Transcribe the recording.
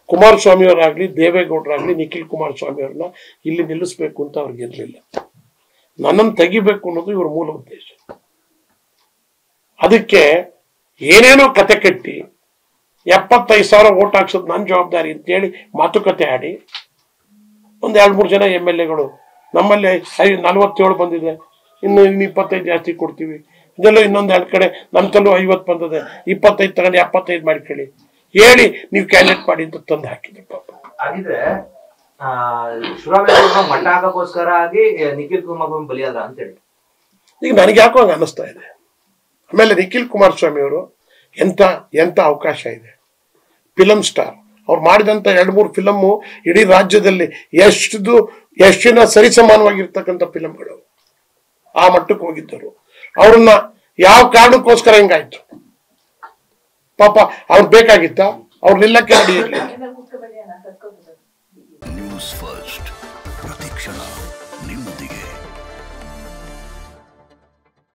ಕುಮಾರಸ್ವಾಮಿ ಅವರಾಗ್ಲಿ ದೇವೇಗೌಡರಾಗ್ಲಿ ನಿಖಿಲ್ ಕುಮಾರಸ್ವಾಮಿ ಅವ್ರನ್ನ ಇಲ್ಲಿ ನಿಲ್ಲಿಸ್ಬೇಕು ಅಂತ ಅವ್ರಿಗೆ ಇರಲಿಲ್ಲ ನನ್ನನ್ನು ತೆಗಿಬೇಕು ಅನ್ನೋದು ಇವ್ರ ಮೂಲ ಉದ್ದೇಶ ಅದಕ್ಕೆ ಏನೇನೋ ಕತೆ ಕಟ್ಟಿ ಎಪ್ಪತ್ತೈದು ಸಾವಿರ ಓಟ್ ಹಾಕ್ಸೋದು ನನ್ನ ಜವಾಬ್ದಾರಿ ಅಂತೇಳಿ ಮಾತುಕತೆ ಆಡಿ ಒಂದು ಎರಡು ಮೂರು ಜನ ಎಮ್ ಎಲ್ ಎಗಳು ನಮ್ಮಲ್ಲಿ ಐ ನಲವತ್ತೇಳು ಬಂದಿದೆ ಇನ್ನು ಇನ್ನು ಇಪ್ಪತ್ತೈದು ಜಾಸ್ತಿ ಕೊಡ್ತೀವಿ ಇದೆಲ್ಲ ಇನ್ನೊಂದು ಎರಡು ಕಡೆ ನಮ್ಮ ತಲೂ ಐವತ್ತು ಬಂದಿದೆ ಇಪ್ಪತ್ತೈದು ತಗೊಂಡು ಎಪ್ಪತ್ತೈದು ಮಾಡ್ಕೊಳ್ಳಿ ಹೇಳಿ ನೀವು ಕ್ಯಾಂಡಿಡೇಟ್ ಮಾಡಿ ಅಂತ ತಂದು ಹಾಕಿದ್ರು ಪಾಪ ಹಾಗಿದ್ರೆ ಆ ಶಿವರಾಮೇಶ್ವರ ಮಟ್ಟ ಹಾಕಕ್ಕೋಸ್ಕರ ಆಗಿ ನಿಖಿಲ್ ಕುಮಾರಸ್ವಾಮಿ ಬಲಿಯಾದ್ರ ಅಂತೇಳಿ ಈಗ ನನಗೆ ಯಾಕೋ ಹಂಗೆ ಅನ್ನಿಸ್ತಾ ಇದೆ ಆಮೇಲೆ ನಿಖಿಲ್ ಕುಮಾರಸ್ವಾಮಿ ಅವರು ಎಂಥ ಎಂಥ ಅವಕಾಶ ಇದೆ ಫಿಲಮ್ ಸ್ಟಾರ್ ಅವ್ರು ಮಾಡಿದಂಥ ಎರಡು ಮೂರು ಫಿಲಮ್ಮು ಇಡೀ ರಾಜ್ಯದಲ್ಲಿ ಎಷ್ಟು ಎಷ್ಟಿನ ಸರಿಸಮಾನವಾಗಿರ್ತಕ್ಕಂಥ ಫಿಲಮ್ಗಳು ಆ ಮಟ್ಟಕ್ಕೆ ಹೋಗಿದ್ದರು ಅವ್ರನ್ನ ಯಾವ ಕಾರಣಕ್ಕೋಸ್ಕರ ಹಿಂಗಾಯ್ತು ಪಾಪ ಅವ್ರು ಬೇಕಾಗಿತ್ತ ಅವ್ರು ನಿಲ್ಲಕ್ಕೆ ರೆಡಿ ಇರಲಿಲ್ಲ ನ್ಯೂಸ್ ಫಸ್ಟ್ ಪ್ರತಿಕ್ಷಣ ನಿಮ್ಮೊಂದಿಗೆ